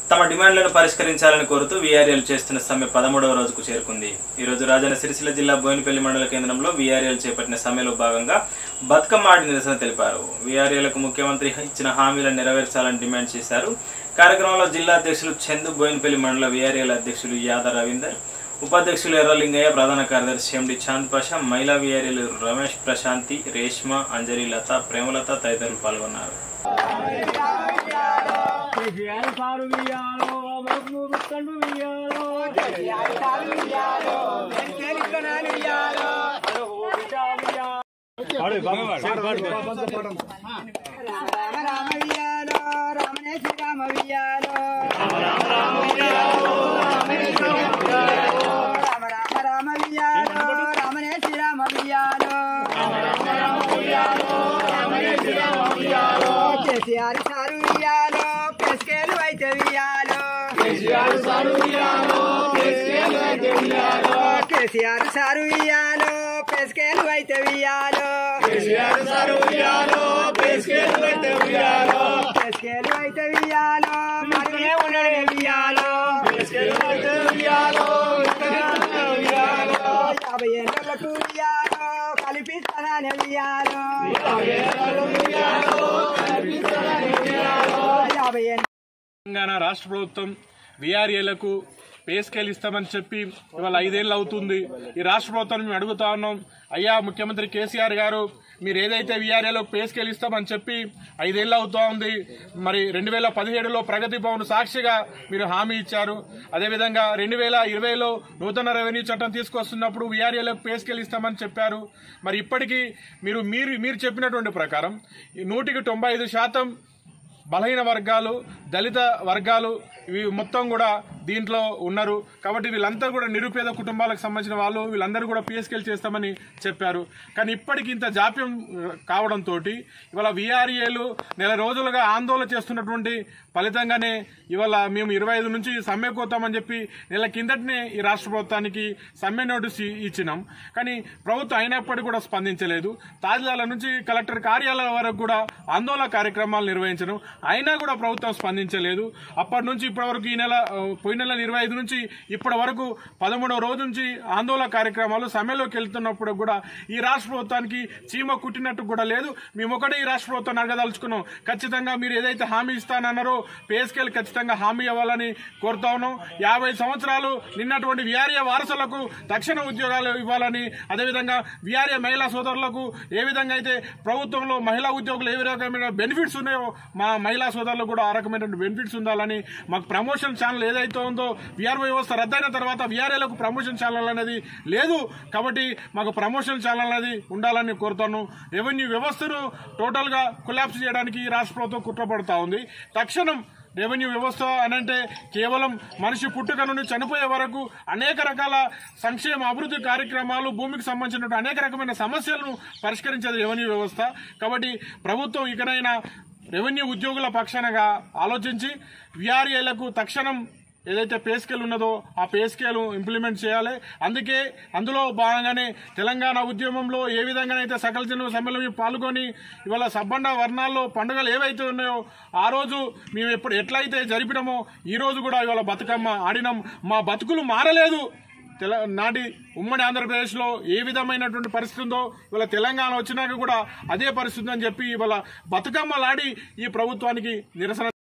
తమ డిమాండ్లను పరిష్కరించాలని కోరుతూ వీఆర్ఎల్ చేస్తున్న సమ్మె పదమూడవ రోజుకు చేరుకుంది ఈ రోజు రాజన్న సిరిసిల్ల జిల్లా బోయినపల్లి మండల కేంద్రంలో వీఆర్ఎల్ చేపట్టిన సమ్మెలో భాగంగా బతుకమ్మ ఆడి నిరసన తెలిపారు వీఆర్ఎల్కు ముఖ్యమంత్రి ఇచ్చిన హామీలను నెరవేర్చాలని డిమాండ్ చేశారు కార్యక్రమంలో జిల్లా అధ్యక్షులు చందు బోయినపల్లి మండల వీఆర్ఎల్ అధ్యక్షులు యాద రవీందర్ ఉపాధ్యక్షులు ఎర్రలింగయ్య ప్రధాన కార్యదర్శి ఎండి చాంద్ పాషా మహిళా వీఆర్ఎల్ రమేష్ ప్రశాంతి రేష్మ అంజలి లత ప్రేమలత తదితరులు పాల్గొన్నారు కేసీఆర్ సారు వియ్యాలో మనకు రుత్తండు వియ్యాలో రామ రామ వియాలో రామనే శ్రీరామ వియాలో రామ రామ రామ వియాలో రామనే శ్రీరామ వియాలో కేసీఆర్ సారు వియాలో పెస్కేలు అయితే వియాలో కేసీఆర్ సారు వియాలో పెస్కేలు అయితే వియాలో పెస్కేలు అయితే వియాలో మనమే ఉండడే వియాలో యాభై ఏళ్ళకు వియాలో కల్పిస్తానని వియాలో యాభై ఏళ్ళ తెలంగాణ రాష్ట్ర ప్రభుత్వం విఆర్ఏలకు పే స్కేల్ ఇస్తామని చెప్పి ఇవాళ ఐదేళ్ళు అవుతుంది ఈ రాష్ట్ర ప్రభుత్వం మేము అడుగుతా ఉన్నాం అయ్యా ముఖ్యమంత్రి కేసీఆర్ గారు మీరు ఏదైతే విఆర్ఏలకు పే స్కేల్ ఇస్తామని చెప్పి ఐదేళ్ళు అవుతా ఉంది మరి రెండు వేల పదిహేడులో ప్రగతి భవన్ సాక్షిగా మీరు హామీ ఇచ్చారు అదేవిధంగా రెండు వేల ఇరవైలో నూతన రెవెన్యూ చట్టం తీసుకొస్తున్నప్పుడు విఆర్ఏలకు పే స్కేల్ ఇస్తామని చెప్పారు మరి ఇప్పటికీ మీరు మీరు మీరు చెప్పినటువంటి ప్రకారం ఈ నూటికి తొంభై ఐదు శాతం బలహీన వర్గాలు దళిత వర్గాలు ఇవి మొత్తం కూడా దీంట్లో ఉన్నారు కాబట్టి వీళ్ళంతా కూడా నిరుపేద కుటుంబాలకు సంబంధించిన వాళ్ళు వీళ్ళందరూ కూడా పిఎస్కెల్ చేస్తామని చెప్పారు కానీ ఇప్పటికి ఇంత జాప్యం కావడంతో ఇవాళ విఆర్ఏలు నెల రోజులుగా ఆందోళన చేస్తున్నటువంటి ఫలితంగానే ఇవాళ మేము ఇరవై ఐదు నుంచి సమ్మె కోతామని చెప్పి నెల కిందటనే ఈ రాష్ట్ర ప్రభుత్వానికి సమ్మె నోటీస్ ఇ- ఇచ్చినాం కానీ ప్రభుత్వం అయినప్పటికీ కూడా స్పందించలేదు తాజాల నుంచి కలెక్టర్ కార్యాలయం వరకు కూడా ఆందోళన కార్యక్రమాలు నిర్వహించడం అయినా కూడా ప్రభుత్వం స్పందించలేదు అప్పటి నుంచి ఇప్పటి వరకు ఈ నెల ఆ, పోయిన నెల ఇరవై ఐదు నుంచి ఇప్పటి వరకు పదమూడవ రోజు నుంచి ఆందోళన కార్యక్రమాలు సమ్మెలోకి వెళ్తున్నప్పుడు కూడా ఈ రాష్ట్ర ప్రభుత్వానికి చీమ కుట్టినట్టు కూడా లేదు మేము ఒకటే ఈ రాష్ట్ర ప్రభుత్వాన్ని అడగదలుచుకున్నాం ఖచ్చితంగా మీరు ఏదైతే హామీ ఇస్తానన్నారో పేస్కేల్ ఖచ్చితంగా హామీ ఇవ్వాలని కోరుతా ఉన్నాం యాభై సంవత్సరాలు నిన్నటువంటి విఆర్ఏ వారసులకు తక్షణ ఉద్యోగాలు ఇవ్వాలని అదేవిధంగా విఆర్ఏ మహిళా సోదరులకు ఏ విధంగా అయితే ప్రభుత్వంలో మహిళా ఉద్యోగులు ఏ రకమైన బెనిఫిట్స్ ఉన్నాయో మా మహిళా సోదరులకు కూడా ఆ రకమైన బెనిఫిట్స్ ఉండాలని మాకు ప్రమోషన్ ఛానల్ ఏదైతే ఉందో విఆర్ఓ వ్యవస్థ రద్దయిన తర్వాత విఆర్ఏలకు ప్రమోషన్ ఛానల్ అనేది లేదు కాబట్టి మాకు ప్రమోషన్ ఛానల్ అనేది ఉండాలని కోరుతాను రెవెన్యూ వ్యవస్థను టోటల్ గా కొలాప్స్ చేయడానికి ఈ రాష్ట్ర ప్రభుత్వం కుట్రపడుతా ఉంది తక్షణం రెవెన్యూ వ్యవస్థ అనంటే కేవలం మనిషి పుట్టుక నుండి చనిపోయే వరకు అనేక రకాల సంక్షేమ అభివృద్ధి కార్యక్రమాలు భూమికి సంబంధించిన అనేక రకమైన సమస్యలను పరిష్కరించేది రెవెన్యూ వ్యవస్థ కాబట్టి ప్రభుత్వం ఇకనైనా రెవెన్యూ ఉద్యోగుల పక్షానగా ఆలోచించి విఆర్ఏలకు తక్షణం ఏదైతే పే స్కేల్ ఉన్నదో ఆ పే స్కేల్ ఇంప్లిమెంట్ చేయాలి అందుకే అందులో భాగంగానే తెలంగాణ ఉద్యమంలో ఏ విధంగానైతే సకల జన సమ్మెలో మేము పాల్గొని ఇవాళ సబ్బండ వర్ణాల్లో పండుగలు ఏవైతే ఉన్నాయో ఆ రోజు మేము ఎప్పుడు ఎట్లయితే జరిపినామో ఈ రోజు కూడా ఇవాళ బతుకమ్మ ఆడినాం మా బతుకులు మారలేదు తెల నాటి ఉమ్మడి ఆంధ్రప్రదేశ్లో ఏ విధమైనటువంటి పరిస్థితి ఉందో ఇవాళ తెలంగాణ వచ్చినాక కూడా అదే పరిస్థితి అని చెప్పి ఇవాళ బతుకమ్మలాడి ఈ ప్రభుత్వానికి నిరసన